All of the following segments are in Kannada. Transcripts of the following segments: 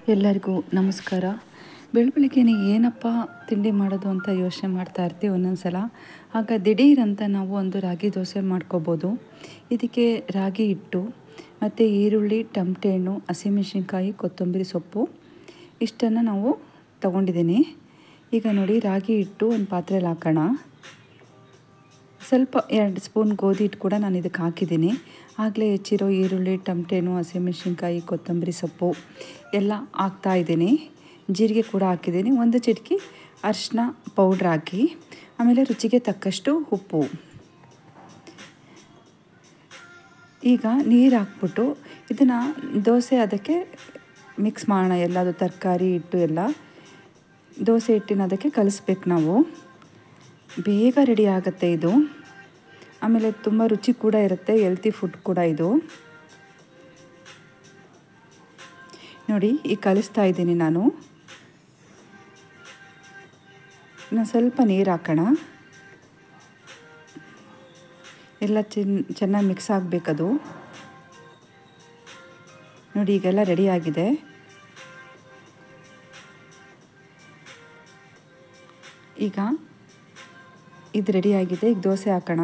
ಎಲ್ಲರಿಗೂ ನಮಸ್ಕಾರ ಬೆಳ ಬೆಳಗ್ಗೆನೆ ಏನಪ್ಪ ತಿಂಡಿ ಮಾಡೋದು ಅಂತ ಯೋಚನೆ ಮಾಡ್ತಾ ಇರ್ತೀವಿ ಒಂದೊಂದು ಸಲ ಆಗ ದಿಢೀರ್ ಅಂತ ನಾವು ಒಂದು ರಾಗಿ ದೋಸೆ ಮಾಡ್ಕೋಬೋದು ಇದಕ್ಕೆ ರಾಗಿ ಹಿಟ್ಟು ಮತ್ತು ಈರುಳ್ಳಿ ಟಮಟೆ ಹಣ್ಣು ಹಸಿಮೆಣಸಿನ್ಕಾಯಿ ಕೊತ್ತಂಬರಿ ಸೊಪ್ಪು ಇಷ್ಟನ್ನು ನಾವು ತಗೊಂಡಿದ್ದೀನಿ ಈಗ ನೋಡಿ ರಾಗಿ ಹಿಟ್ಟು ಒಂದು ಪಾತ್ರೆಯಲ್ಲಿ ಹಾಕೋಣ ಸ್ವಲ್ಪ ಎರಡು ಸ್ಪೂನ್ ಗೋಧಿ ಹಿಟ್ಟು ಕೂಡ ನಾನು ಇದಕ್ಕೆ ಹಾಕಿದ್ದೀನಿ ಆಗಲೇ ಹೆಚ್ಚಿರೋ ಈರುಳ್ಳಿ ಟಮಟೆನು ಹಸಿಮೆಣಸಿನ್ಕಾಯಿ ಕೊತ್ತಂಬರಿ ಸೊಪ್ಪು ಎಲ್ಲ ಹಾಕ್ತಾ ಇದ್ದೀನಿ ಜೀರಿಗೆ ಕೂಡ ಹಾಕಿದ್ದೀನಿ ಒಂದು ಚಿಟಕಿ ಅರಿಶಿನ ಪೌಡ್ರ್ ಹಾಕಿ ಆಮೇಲೆ ರುಚಿಗೆ ತಕ್ಕಷ್ಟು ಉಪ್ಪು ಈಗ ನೀರು ಹಾಕ್ಬಿಟ್ಟು ಇದನ್ನು ದೋಸೆ ಅದಕ್ಕೆ ಮಿಕ್ಸ್ ಮಾಡೋಣ ಎಲ್ಲದು ತರಕಾರಿ ಹಿಟ್ಟು ಎಲ್ಲ ದೋಸೆ ಹಿಟ್ಟಿನ ಅದಕ್ಕೆ ಕಲಿಸ್ಬೇಕು ನಾವು ಬೇಗ ರೆಡಿ ಆಗುತ್ತೆ ಇದು ಆಮೇಲೆ ತುಂಬ ರುಚಿ ಕೂಡ ಇರುತ್ತೆ ಹೆಲ್ತಿ ಫುಡ್ ಕೂಡ ಇದು ನೋಡಿ ಈಗ ಕಲಿಸ್ತಾ ಇದ್ದೀನಿ ನಾನು ಇನ್ನು ಸ್ವಲ್ಪ ನೀರು ಹಾಕೋಣ ಎಲ್ಲ ಚೆನ್ನ ಚೆನ್ನಾಗಿ ಮಿಕ್ಸ್ ಆಗಬೇಕದು ನೋಡಿ ಈಗೆಲ್ಲ ರೆಡಿ ಆಗಿದೆ ಈಗ ಇದು ರೆಡಿಯಾಗಿದೆ ಈಗ ದೋಸೆ ಹಾಕೋಣ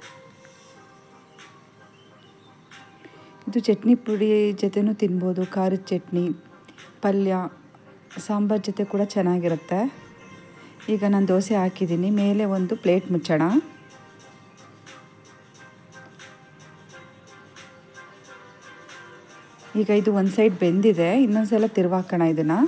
ಇದು ಚಟ್ನಿ ಪುಡಿ ಜೊತೆನೂ ತಿನ್ಬೋದು ಖಾರದ ಚಟ್ನಿ ಪಲ್ಯ ಸಾಂಬಾರು ಜೊತೆ ಕೂಡ ಚೆನ್ನಾಗಿರುತ್ತೆ ಈಗ ನಾನು ದೋಸೆ ಹಾಕಿದ್ದೀನಿ ಮೇಲೆ ಒಂದು ಪ್ಲೇಟ್ ಮುಚ್ಚೋಣ ಈಗ ಇದು ಒಂದು ಸೈಡ್ ಬೆಂದಿದೆ ಇನ್ನೊಂದು ಸಲ ತಿರುವಾಕೋಣ ಇದನ್ನು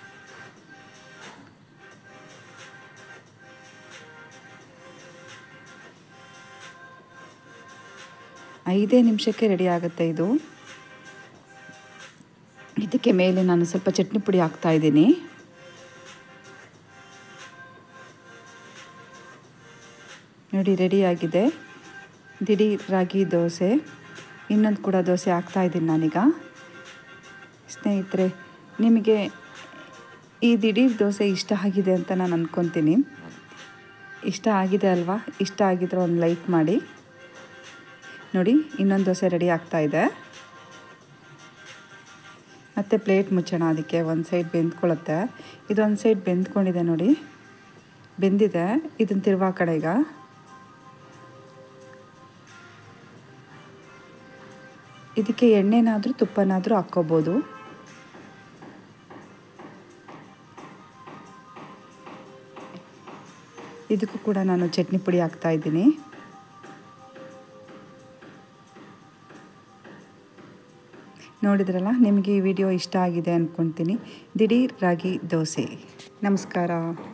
ಐದೇ ನಿಮಿಷಕ್ಕೆ ರೆಡಿ ಆಗುತ್ತೆ ಇದು ಇದಕ್ಕೆ ಮೇಲೆ ನಾನು ಸ್ವಲ್ಪ ಚಟ್ನಿ ಪುಡಿ ಹಾಕ್ತಾ ಇದ್ದೀನಿ ನೋಡಿ ರೆಡಿಯಾಗಿದೆ ದಿಢೀರ್ ರಾಗಿ ದೋಸೆ ಇನ್ನೊಂದು ಕೂಡ ದೋಸೆ ಹಾಕ್ತಾ ಇದ್ದೀನಿ ನಾನೀಗ ಸ್ನೇಹಿತರೆ ನಿಮಗೆ ಈ ದಿಢೀರ್ ದೋಸೆ ಇಷ್ಟ ಆಗಿದೆ ಅಂತ ನಾನು ಅಂದ್ಕೊತೀನಿ ಇಷ್ಟ ಆಗಿದೆ ಅಲ್ವಾ ಇಷ್ಟ ಆಗಿದ್ರೆ ಒಂದು ಲೈಕ್ ಮಾಡಿ ನೋಡಿ ಇನ್ನೊಂದು ದೋಸೆ ರೆಡಿ ಆಗ್ತಾ ಇದೆ ಮತ್ತು ಪ್ಲೇಟ್ ಮುಚ್ಚೋಣ ಅದಕ್ಕೆ ಒಂದು ಸೈಡ್ ಬೆಂದ್ಕೊಳ್ಳುತ್ತೆ ಇದೊಂದು ಸೈಡ್ ಬೆಂದ್ಕೊಂಡಿದೆ ನೋಡಿ ಬೆಂದಿದೆ ಇದನ್ನು ತಿರುವಾಕಡ ಈಗ ಇದಕ್ಕೆ ಎಣ್ಣೆನಾದರೂ ತುಪ್ಪನಾದರೂ ಹಾಕ್ಕೋಬೋದು ಇದಕ್ಕೂ ಕೂಡ ನಾನು ಚಟ್ನಿ ಪುಡಿ ಹಾಕ್ತಾ ಇದ್ದೀನಿ ನೋಡಿದ್ರಲ್ಲ ನಿಮಗೆ ಈ ವಿಡಿಯೋ ಇಷ್ಟ ಆಗಿದೆ ಅಂದ್ಕೊತೀನಿ ದಿಢೀರ್ ರಾಗಿ ದೋಸೆ ನಮಸ್ಕಾರ